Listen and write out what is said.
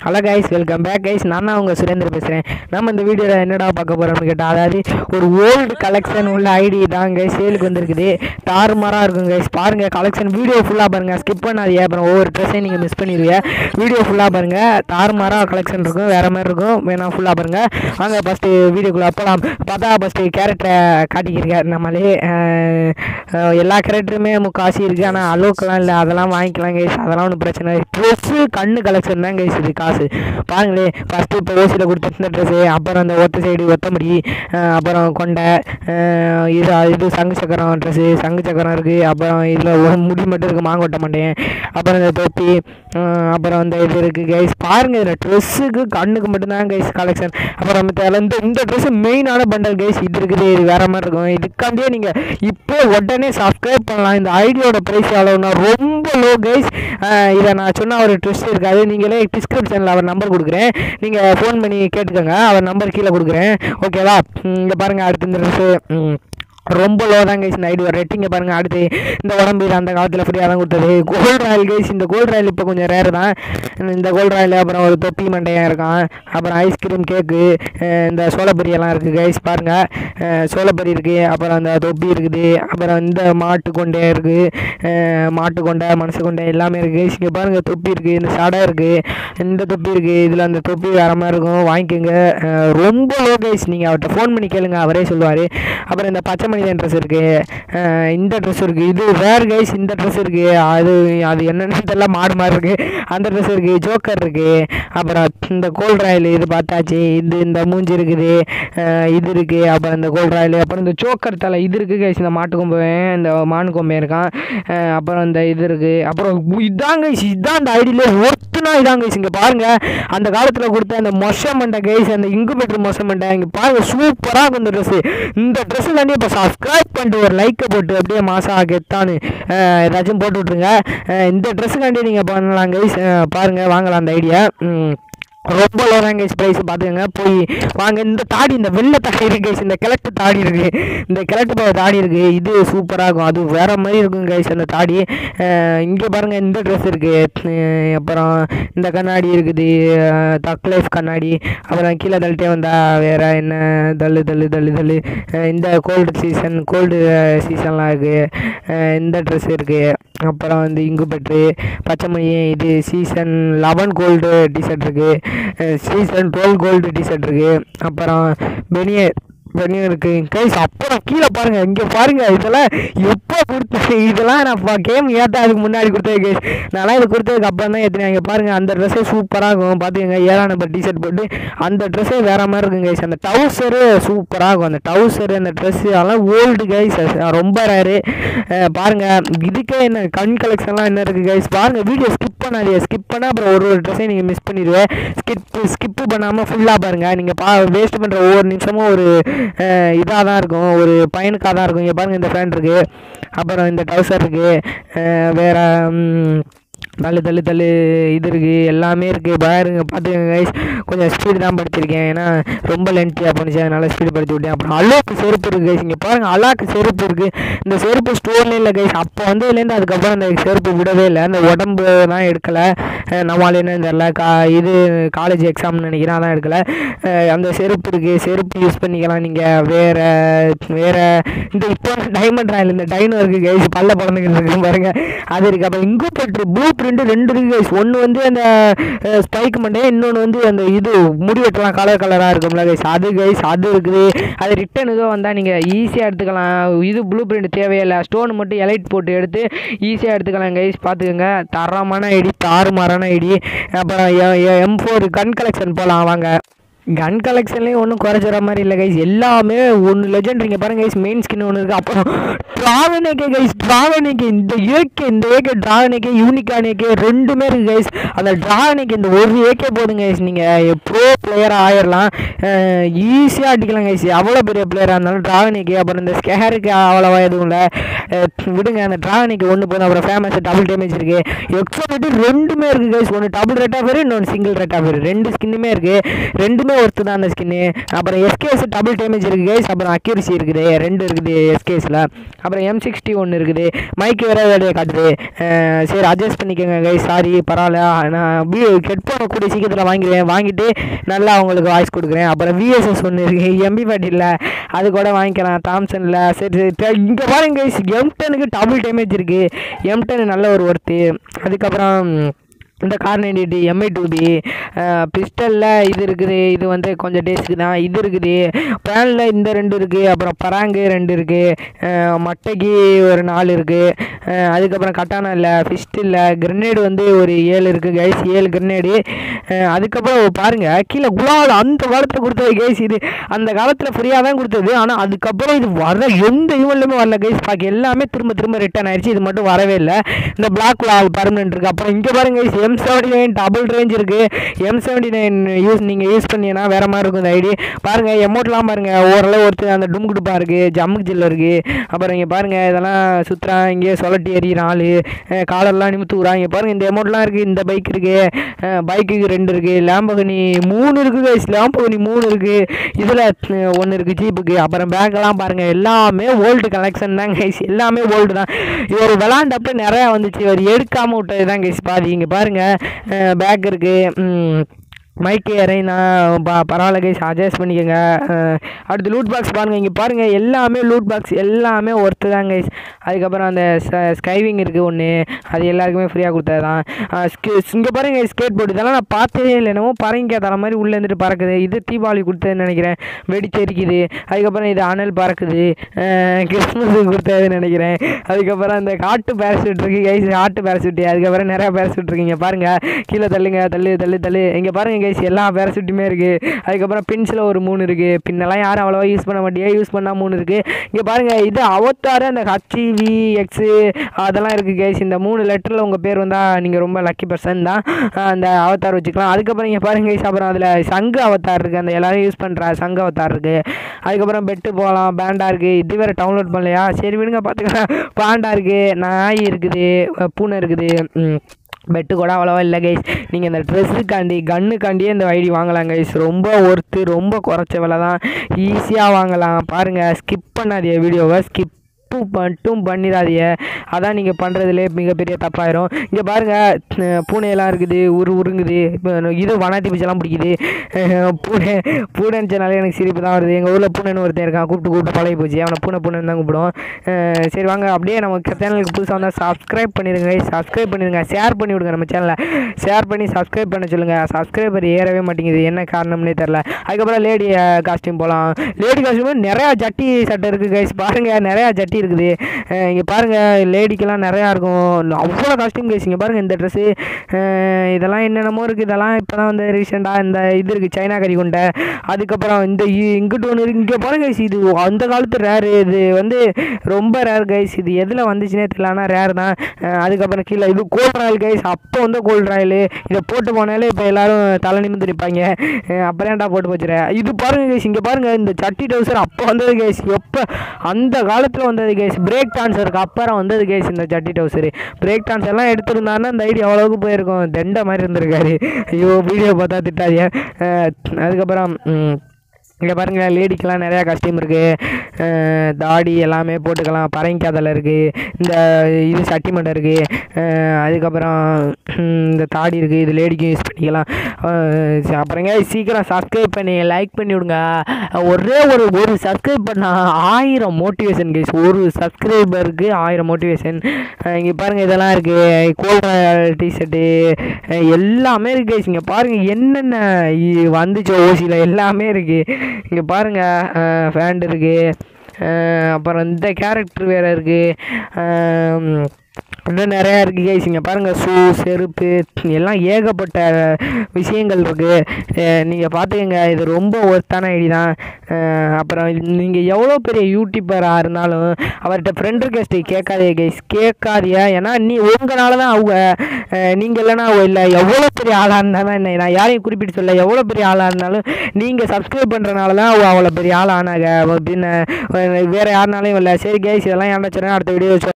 Hello guys welcome back guys நான் தான் உங்கள் சுரேந்தர் பேசுகிறேன் நம்ம இந்த வீடியோவில் என்னடா பார்க்க போகிறோம்னு கேட்டால் அதாவது ஒரு ஓல்டு கலெக்ஷன் உள்ள ஐடி தான் கைஸ் சேலுக்கு வந்திருக்குது தாறுமாறாக இருக்கும் கைஸ் பாருங்கள் கலெக்ஷன் வீடியோ ஃபுல்லாக பாருங்கள் ஸ்கிப் பண்ணாதீங்க அப்புறம் ஒவ்வொரு ட்ரெஸ்ஸையும் நீங்கள் மிஸ் பண்ணிடுவீங்க வீடியோ ஃபுல்லாக பாருங்கள் தாறுமாறாக கலெக்ஷன் இருக்கும் வேறு மாதிரி இருக்கும் வேணா ஃபுல்லாக பாருங்கள் வாங்க ஃபஸ்ட்டு வீடியோக்குள்ளே போகலாம் பார்த்தா ஃபஸ்ட்டு கேரக்டரை காட்டிக்கிருக்காரு நம்மளே அஹ், அஹ், எல்லா கேரக்டருமே முக்காசி இருக்குது ஆனால் அளவுக்குலாம் இல்லை அதெல்லாம் வாங்கிக்கலாம் கைஸ் அதெல்லாம் ஒன்றும் பிரச்சனை இல்லை ட்ரெஸ்ஸு கண்ணு கலெக்ஷன் தான் கைஸ் இது காசு பாருங்களே ஃபஸ்ட்டு இப்போ ஓசியில் கொடுத்த ட்ரெஸ்ஸு அப்புறம் அந்த ஒத்த சைடு ஒத்தமுடி அஹ், அப்புறம் கொண்டை அஹ், இது இது சங்கு சக்கரம் ட்ரெஸ்ஸு சங்கு சக்கரம் இருக்குது அப்புறம் இதில் முடி மட்டும் இருக்குது மாங்கொட்டை மண்டையன் அப்புறம் இந்த தொப்பி அஹ், அப்புறம் அந்த இது இருக்குது கைஸ் பாருங்கள் இதில் ட்ரெஸ்ஸுக்கு கண்ணுக்கு மட்டும்தான் கைஸ் கலெக்ஷன் அப்புறம் மத்த இந்த இந்த ட்ரெஸ்ஸு மெயினான பண்டல் கைஸ் இது இருக்குது இது வேறு மாதிரி இருக்கும் இதுக்காண்டியே நீங்கள் இப்போ உடனே சப்ஸ்கிரைப் பண்ணலாம் இந்த ஐடியோட ப்ரைஸ் எவ்வளோன்னா ரொம்ப லோ கைஸ் இதை நான் சொன்ன ஒரு ட்ரெஸ் இருக்காது நீங்களே டிஸ்கிரிப்ஷனில் அவர் நம்பர் கொடுக்குறேன் நீங்கள் ஃபோன் பண்ணி கேட்டுக்கோங்க அவர் நம்பர் கீழே கொடுக்குறேன் ஓகேவா இங்கே பாருங்கள் அடுத்து இந்த ட்ரெஸ்ஸு ரொம்ப லோ தான் கைஸ் இந்த ஐடி ரேட்டிங்க பாருங்கள் அடுத்து இந்த உடம்பு இது அந்த காலத்தில் ஃப்ரீயாக தான் கொடுத்தது கோல்ட் ராயல் கைஸ் இந்த கோல்ட் ராயல் இப்போ கொஞ்சம் ரேர் தான் இந்த கோல்ட் ராயல் அப்புறம் ஒரு தொப்பி மண்டையாக இருக்கான் அப்புறம் ஐஸ்கிரீம் கேக்கு இந்த சோளப்பொரி எல்லாம் இருக்குது கைஸ் பாருங்கள் சோளப்பொரி இருக்குது அப்புறம் அந்த தொப்பி இருக்குது அப்புறம் இந்த மாட்டு கொண்டை இருக்குது மாட்டு கொண்டை மனுஷ கொண்டை எல்லாமே இருக்குது இங்கே பாருங்கள் தொப்பி இருக்குது இந்த சடை இருக்குது இந்த தொப்பி இருக்குது இதில் அந்த தொப்பி வேறு மாதிரி இருக்கும் வாங்கிக்கோங்க அஹ் ரொம்ப லோ கைஸ் நீங்கள் அவர்கிட்ட ஃபோன் பண்ணி கேளுங்க அவரே சொல்லுவார் அப்புறம் இந்த பச்சை மனிதன் ட்ரெஸ் இருக்குது இந்த ட்ரெஸ் இருக்குது இது வேறு கைஸ் இந்த ட்ரெஸ் இருக்குது அது அது என்னென்னு தெரியல மாடு மாதிரி இருக்குது அந்த ட்ரெஸ் இருக்குது ஜோக்கர் இருக்குது அப்புறம் இந்த கோல்ட் ராயல் இது பார்த்தாச்சு இது இந்த மூஞ்சி இருக்குது அஹ் இது இருக்குது அப்புறம் இந்த கோல்ட் ராயல் அப்புறம் இந்த ஜோக்கர் தலை இது இருக்குது கைஸ் இந்த மாட்டு கொம்பன் இந்த மானு கொம்பன் இருக்கான் அஹ் அப்புறம் இந்த இது இருக்குது அப்புறம் இதான் கைஸ் இதான் அந்த ஐடியிலே ஒர்த்துனா இதான் கைஸ் இங்கே பாருங்கள் அந்த காலத்தில் கொடுத்த அந்த மொச மண்டை கைஸ் அந்த இங்குபெட்டர் மொச மண்டை இங்கே பாருங்கள் சூப்பராக இருக்கும் இந்த ட்ரெஸ்ஸு இந்த ட்ரெஸ்ஸு தாண்டி இப்போ சப்ஸ்கிரைப் பண்ணிட்டு ஒரு லைக்கை போட்டு அப்படியே மாதம் கெத்தான்னு அஹ் ஏதாச்சும் போட்டு விட்ருங்க அஹ் இந்த ட்ரெஸ்ஸுக்காண்டி நீங்கள் பண்ணலாம் கைஸ் பாருங்கள் வாங்கலாம் அந்த ஐடியா ரொம்ப லோ ரேங்கேஜ் ப்ரைஸ் பார்த்துக்கோங்க போய் வாங்க இந்த தாடி இந்த வெள்ளை தாடி இருக்கு கைஸ் இந்த கிழட்டு தாடி இருக்குது இந்த கிழட்டு பா- தாடி இருக்குது இது சூப்பராக இருக்கும் அது வேறு மாதிரி இருக்கும் கைஸ் அந்த தாடி இங்கே பாருங்கள் இந்த ட்ரெஸ் இருக்குது அப்புறம் இந்த கண்ணாடி இருக்குது தக் லைஃப் கண்ணாடி அப்புறம் கீழே தள்ளிட்டே வந்தால் வேறு என்ன தள்ளு தள்ளு தள்ளு தள்ளு அஹ் இந்த கோல்டு சீசன் கோல்டு சீசன்லாம் இருக்குது இந்த ட்ரெஸ் இருக்குது அப்புறம் வந்து இங்கு பெட்ரு பச்சைமணி இது சீசன் லெவன் கோல்டு டிஷர்ட் இருக்குது சீசன் டுவெல் கோல்டு டிஷர்ட் இருக்குது அப்புறம் பெனியர் பெனியர் இருக்குது கைஸ் அப்புறம் கீழே பாருங்கள் இங்கே பாருங்கள் இதெல்லாம் எப்போ கொடுத்தது இதெல்லாம் நான் கேம் ஏற்ற அதுக்கு முன்னாடி கொடுத்தது கைஸ் நான்லாம் இது கொடுத்ததுக்கு அப்புறம் தான் ஏற்றினேன் இங்கே பாருங்கள் அந்த ட்ரெஸ்ஸே சூப்பராக இருக்கும் பார்த்துக்கங்க ஏழாம் நம்பர் டிஷர்ட் போட்டு அந்த ட்ரெஸ்ஸே வேறு மாதிரி இருக்கும் கைஸ் அந்த டவுசரு சூப்பராக இருக்கும் அந்த டவுசரு அந்த ட்ரெஸ்ஸு அதெல்லாம் ஓல்டு கைஸ் ரொம்ப ரேரு பாருங்கள் இதுக்கே என்ன கண் கலெக்ஷன்லாம் என்ன இருக்குது கைஸ் பாருங்கள் வீடியோ ஸ்கிப் பண்ணாதீங்க ஸ்கிப் பண்ணால் அப்புறம் ஒரு ஒரு ட்ரெஸ்ஸையும் நீங்கள் மிஸ் பண்ணிடுவேன் ஸ்கிப் ஸ்கிப்பு பண்ணாமல் ஃபுல்லாக பாருங்கள் நீங்கள் பா வேஸ்ட் பண்ணுற ஒவ்வொரு நிமிஷமும் ஒரு இதாக தான் இருக்கும் ஒரு பயனுக்காக தான் இருக்கும் இங்கே பாருங்கள் இந்த ஃபேன் இருக்குது அப்புறம் இந்த டவுசர் இருக்குது வேறு தள்ளு தள்ளு தள்ளு இது இருக்குது எல்லாமே இருக்குது பாருங்க பார்த்துக்கங்க கைஸ் கொஞ்சம் ஸ்பீடு தான் படுத்திருக்கேன் ஏன்னா ரொம்ப லென்த்தியாக போணுச்சு அதனால ஸ்பீடு படுத்தி விட்டேன் அப்புறம் அலோக்கு செருப்பு இருக்குது கைஸ் இங்கே பாருங்க அலாக்கு செருப்பு இருக்குது இந்த செருப்பு ஸ்டோர்ல இல்லை கைஸ் அப்போ வந்ததுலேருந்து அதுக்கப்புறம் அந்த செருப்பு விடவே இல்லை அந்த உடம்பு தான் எடுக்கலை நம்மளால என்னன்னு தெரில கா இது காலேஜ் எக்ஸாம்னு நினைக்கிறேன் அதான் எடுக்கலை அஹ் அந்த செருப்பு இருக்குது செருப்பு யூஸ் பண்ணிக்கலாம் நீங்கள் வேறு வேறு இந்த இப்போ டைமண்ட் ராயல் இந்த டைனோ இருக்குது கைஸ் பல்ல பிறந்துக்கிட்டு இருக்கு பாருங்க அது இருக்குது அப்புறம் இங்கு பெட்ரு ப்ளூ பிரிண்ட் ரெண்டு இருக்குது கைஸ் ஒன்று வந்து அந்த ஸ்பைக் மண்டே இன்னொன்று வந்து அந்த இது முடி வெட்டலாம் கலர் கலராக இருக்கும்ல கைஸ் அது கைஸ் அது இருக்குது அது ரிட்டன் ஏதோ வந்தால் நீங்கள் ஈஸியாக எடுத்துக்கலாம் இது ப்ளூ பிரிண்ட் தேவையில்லை ஸ்டோன் மட்டும் எலைட் போட்டு எடுத்து ஈஸியாக எடுத்துக்கலாம் கைஸ் பார்த்துக்கோங்க தரமான ஐடி தாறுமாறான ஐடி அப்புறம் எம் ஃபோர் கன் கலெக்ஷன் போகலாம் வாங்க கன் கலெக்ஷன்லேயும் ஒன்றும் குறைச்சிற மாதிரி இல்லை கைஸ் எல்லாமே ஒன்று லெஜெண்ட் இங்கே பாருங்க கைஸ் மெயின் ஸ்கின் ஒன்று இருக்குது அப்புறம் dragon AK guys dragon AK இந்த ஏகே இந்த AK dragon AK unicorn AK ரெண்டுமே இருக்குது கைஸ் அந்த ட்ராகன் ஏகே இந்த ஒரு ஏகே போதுங்க கைஸ் நீங்கள் ப்ரோ பிளேயராக ஆயிடலாம் ஈஸியாக அடிக்கலாம் கைஸ் எவ்வளோ பெரிய பிளேயராக இருந்தாலும் ட்ராகன் ஏகே அப்புறம் இந்த ஸ்கேருக்கு அவ்வளோவா எதுவும் இல்லை விடுங்க அந்த ட்ராகன் ஏகே ஒன்று போதும் அப்புறம் ஃபேமஸ் டபுள் டேமேஜ் இருக்குது எக்ஸோமெட்டு ரெண்டுமே இருக்குது கைஸ் ஒன்று டபுள் ரேட் ஆஃப் இன்னொன்று சிங்கிள் ரேட் ஆஃப் ரெண்டு ஸ்கின்னுமே இருக்குது ரெண்டுமே எல்லாமே ஒர்த்து தான் அந்த ஸ்கின்னு அப்புறம் எஸ்கேஎஸ் டபுள் டேமேஜ் இருக்குது கைஸ் அப்புறம் அக்யூரிசி இருக்குது ரெண்டு இருக்குது எஸ்கேஸில் அப்புறம் எம் சிக்ஸ்டி ஒன்று இருக்குது மைக் வேறு வேலையை காட்டுது அஹ் சரி அட்ஜஸ்ட் பண்ணிக்கோங்க கைஸ் சாரி பரவாயில்ல நான் ஹெட்ஃபோனை கூடிய சீக்கிரத்தில் வாங்கிடுவேன் வாங்கிட்டு நல்லா அவங்களுக்கு வாய்ஸ் கொடுக்குறேன் அப்புறம் விஎஸ்எஸ் ஒன்று இருக்குது எம்பி பாட்டியில் அது கூட வாங்கிக்கலாம் தாம்சனில் சரி சரி இங்கே பாருங்க கைஸ் எம் டெனுக்கு டபுள் டேமேஜ் இருக்குது எம் டென் நல்ல ஒரு ஒர்த்து அதுக்கப்புறம் இந்த Kar ninety eight MI two P பிஸ்டலில் இது இருக்குது இது வந்து கொஞ்சம் டேஸ்க்கு தான் இது இருக்குது பேனில் இந்த ரெண்டு இருக்குது அப்புறம் பராங்கு ரெண்டு இருக்குது மட்டைக்கு ஒரு நாலு இருக்குது அதுக்கப்புறம் கட்டானா இல்லை ஃபிஸ்ட் இல்லை கிரனேடு வந்து ஒரு ஏழு இருக்குது கைஸ் ஏழு கிரனேடு அதுக்கப்புறம் பாருங்கள் கீழே குலால் அந்த காலத்தில் கொடுத்தது கைஸ் இது அந்த காலத்தில் ஃப்ரீயாக தான் கொடுத்தது ஆனால் அதுக்கப்புறம் இது வர எந்த ஈவெண்ட்லையுமே வரல கைஸ் பாக்கி எல்லாமே திரும்ப திரும்ப ரிட்டர்ன் ஆயிடுச்சு இது மட்டும் வரவே இல்லை இந்த பிளாக் குலால் பர்மனெண்ட் இருக்குது அப்புறம் இங்கே பாருங்க guys M seventy nine double range இருக்குது எம் செவன்டி நைன் யூஸ் நீங்கள் யூஸ் பண்ணீங்கன்னா வேறு மாதிரி இருக்கும் இந்த ஐடி பாருங்கள் எமௌண்ட்லாம் பாருங்கள் ஓரளவு ஒருத்தர் அந்த டும் குடுப்பா இருக்குது ஜம்முக்கு ஜில்ல இருக்குது அப்புறம் இங்கே பாருங்கள் இதெல்லாம் சுற்றுறான் இங்கே சொலட்டி எறிகிறான் ஆள் காலர்லாம் நிமித்து விட்றான் இங்கே பாருங்கள் இந்த அமௌண்ட்லாம் இருக்குது இந்த பைக் இருக்குது பைக்குக்கு ரெண்டு இருக்குது லேம்பகனி மூணு இருக்குது கைஸ் லேம்பகனி மூணு இருக்குது இதில் ஒன்று இருக்குது ஜீப்புக்கு அப்புறம் பேக்கெல்லாம் பாருங்கள் எல்லாமே ஓல்டு கலெக்ஷன் தான் கைஸ் எல்லாமே ஓல்டு தான் இவர் விளாண்டப்ப நிறையா வந்துச்சு இவர் எடுக்காமல் விட்டது தான் கைஸ் பாதி இங்கே பாருங்கள் பேக் இருக்குது மைக்கு இறைனா பா பரவாயில்ல கைஸ் அட்ஜஸ்ட் பண்ணிக்கோங்க அஹ் அடுத்து லூட் பாக்ஸ் பாருங்கள் இங்கே பாருங்கள் எல்லாமே லூட் பாக்ஸ் எல்லாமே ஒர்த்து தான் கைஸ் அதுக்கப்புறம் அந்த ஸ்கைவிங் இருக்குது ஒன்று அது எல்லாருக்குமே ஃப்ரீயாக கொடுத்தது தான் இங்கே பாருங்கள் ஸ்கேட் போர்டு இதெல்லாம் நான் பார்த்ததே இல்லை என்னமோ பறங்க தர மாதிரி உள்ளே இருந்துட்டு பறக்குது இது தீபாவளி கொடுத்ததுன்னு நினைக்கிறேன் வெடிச்செரிக்குது அதுக்கப்புறம் இது அனல் பறக்குது அஹ் கிறிஸ்மஸுக்கு கொடுத்ததுன்னு நினைக்கிறேன் அதுக்கப்புறம் அந்த காட்டு பேரசூட் இருக்குது கைஸ் காட்டு பேரசூட்டு அதுக்கப்புறம் நிறையா பேரசூட் இருக்குங்க பாருங்கள் கீழே தள்ளுங்க தள்ளு தள்ளு தள்ளு இங்கே பாருங்க கைஸ் எல்லா பேரசூட்டுமே இருக்குது அதுக்கப்புறம் பின்ஸில் ஒரு மூணு இருக்குது பின்னெல்லாம் யாரும் அவ்வளோவா யூஸ் பண்ண மாட்டேங்க யூஸ் பண்ணால் மூணு இருக்குது இங்கே பாருங்கள் இது அவத்தாரு அந்த ஹச்சி வி எக்ஸு அதெல்லாம் இருக்குது கைஸ் இந்த மூணு லெட்டரில் உங்கள் பேர் வந்தால் நீங்கள் ரொம்ப லக்கி பர்சன் தான் அஹ் அந்த அவத்தார் வச்சுக்கலாம் அதுக்கப்புறம் இங்கே பாருங்க கைஸ் அப்புறம் அதில் சங்கு அவத்தார் இருக்குது அந்த எல்லாரும் யூஸ் பண்ணுற சங்கு அவத்தார் இருக்குது அதுக்கப்புறம் பெட்டு போகலாம் பேண்டா இருக்குது இது வேறு டவுன்லோட் பண்ணலையா சரி விடுங்க பார்த்துக்கலாம் பாண்டா இருக்குது நாய் இருக்குது அஹ் பூனை இருக்குது ம் பெட்டு கூட அவ்வளோவா இல்லை கைஸ் நீங்கள் இந்த ட்ரெஸ்ஸுக்காண்டி கன்னுக்காண்டியே இந்த ஐடி வாங்கலாம் கைஸ் ரொம்ப ஒர்த்து ரொம்ப குறைச்ச விலை தான் ஈஸியாக வாங்கலாம் பாருங்கள் ஸ்கிப் பண்ணாதீங்க வீடியோவை ஸ்கிப் மட்டும் பண்ணிடாதீங்க அதான் நீங்கள் பண்ணுறதுலே மிகப்பெரிய தப்பாயிரும் இங்கே பாருங்கள் பூனையெல்லாம் இருக்குது உரு உருங்குது இப்போ இது வனாத்தி பூச்செல்லாம் பிடிக்குது அஹ் பூனை பூனைச்சனாலே எனக்கு சிரிப்பு தான் வருது எங்கள் ஊரில் பூனைன்னு ஒருத்தன் இருக்கான் கூப்பிட்டு கூப்பிட்டு பழகி போச்சு அவனை பூனை பூனைன்னு தான் கூப்பிடுவோம் அஹ் சரி வாங்க அப்படியே நம்ம சேனலுக்கு புதுசாக வந்தால் சப்ஸ்கிரைப் பண்ணிடுங்க சப்ஸ்கிரைப் பண்ணிடுங்க ஷேர் பண்ணி விடுங்க நம்ம சேனலை ஷேர் பண்ணி சப்ஸ்கிரைப் பண்ண சொல்லுங்கள் சப்ஸ்கிரைபர் ஏறவே மாட்டேங்குது என்ன காரணம்னே தெரில அதுக்கப்புறம் லேடி காஸ்டியூம் போகலாம் லேடி காஸ்டியூம் நிறையா ஜட்டி சட்டை இருக்குது கைஸ் பாருங்கள் நிறையா ஜட்டி இருக்குது இங்கே பாருங்கள் லேடிக்கெல்லாம் நிறையா இருக்கும் அவ்வளோ காஸ்டியூம் கைஸ் இங்கே பாருங்கள் இந்த ட்ரெஸ்ஸு இதெல்லாம் என்னென்னமோ இருக்குது இதெல்லாம் இப்போ தான் வந்து ரீசெண்டாக இந்த இது இருக்குது சைனா கறி கொண்டை அதுக்கப்புறம் இந்த இ- இங்கிட்டு ஒன்று இருக்குது இங்கே பாருங்க கைஸ் இது அந்த காலத்து ரேரு இது வந்து ரொம்ப ரேர் கைஸ் இது எதில் வந்துச்சுன்னே தெரியல ஆனால் ரேர் தான் அஹ் அதுக்கப்புறம் கீழே இது கோல்ட் ராயல் கைஸ் அப்போ வந்து கோல்ட் ராயல் இதை போட்டு போனாலே இப்போ எல்லாரும் தலை நிமிந்து நிற்பாங்க அப்புறம் ஏன்டா போட்டு போச்சுற இது பாருங்க கைஸ் இங்கே பாருங்க இந்த சட்டி டவுசர் அப்போ வந்தது கைஸ் எப்போ அந்த காலத்தில் வந்தது கைஸ் பிரேக் டான்ஸருக்கு அப்புறம் வந்தது கைஸ் இந்த சட்டி டவுசர் பிரேக் டான்ஸ் எல்லாம் எடுத்திருந்தாருன்னா இந்த ஐடி அவ்வளோவுக்கு போயிருக்கும் தெண்ட மாதிரி இருந்திருக்காரு ஐயோ வீடியோ பார்த்தா திட்டாதீங்க அஹ் அதுக்கப்புறம் ம், இங்கே பாருங்கள் லேடிக்கெலாம் நிறையா கஸ்டியூம் இருக்குது தாடி எல்லாமே போட்டுக்கலாம் பரங்கிக்காதல் இருக்குது இந்த இது சட்டிமண்டை இருக்குது அதுக்கப்புறம் ஹம், இந்த தாடி இருக்குது இது லேடிக்கும் யூஸ் பண்ணிக்கலாம் அஹ் ச- அப்புறங்க சீக்கிரம் சப்ஸ்கிரைப் பண்ணி லைக் பண்ணி விடுங்க ஒரே ஒரு ஒரு சப்ஸ்கிரைப் பண்ணால் ஆயிரம் மோட்டிவேஷன் கேஸ் ஒரு சப்ஸ்கிரைபருக்கு ஆயிரம் மோட்டிவேஷன் இங்கே பாருங்கள் இதெல்லாம் இருக்குது கோல் டிஷர்ட்டு எல்லாமே இருக்குது guys. இங்கே பாருங்கள் என்னென்ன இ- வந்துச்சோ ஓசியில் எல்லாமே இருக்குது இங்கே பாருங்கள் ஃபேண்ட் இருக்குது அப்புறம் இந்த கேரக்டர் வேறு இருக்குது இன்னும் நிறையா இருக்குது கைஸ் இங்கே பாருங்கள் ஷூ செருப்பு எல்லாம் ஏகப்பட்ட விஷயங்கள் இருக்குது நீங்கள் பார்த்துக்கங்க இது ரொம்ப ஒர்த்தான ஐடி தான் அஹ் அப்புறம் நீங்கள் எவ்வளோ பெரிய யூடியூபராக இருந்தாலும் அவர்கிட்ட ஃப்ரெண்ட் ரிக்வெஸ்ட் கேட்காதே கைஸ் கேட்காதியா ஏன்னா நீ உங்களால தான் அவங்க நீங்கள் இல்லைன்னா இல்லை எவ்வளோ பெரிய ஆளாக இருந்தாலும் என்ன நான் யாரையும் குறிப்பிட்டு சொல்ல எவ்வளோ பெரிய ஆளாக இருந்தாலும் நீங்கள் சப்ஸ்கிரைப் பண்ணுறனால தான் அவ அவ்வளோ பெரிய ஆள் ஆனாங்க அப்படின்னு வேறு யாருனாலையும் இல்லை சரி கைஸ் இதெல்லாம் ஏன்டா சொன்னேன் அடுத்த வீடியோ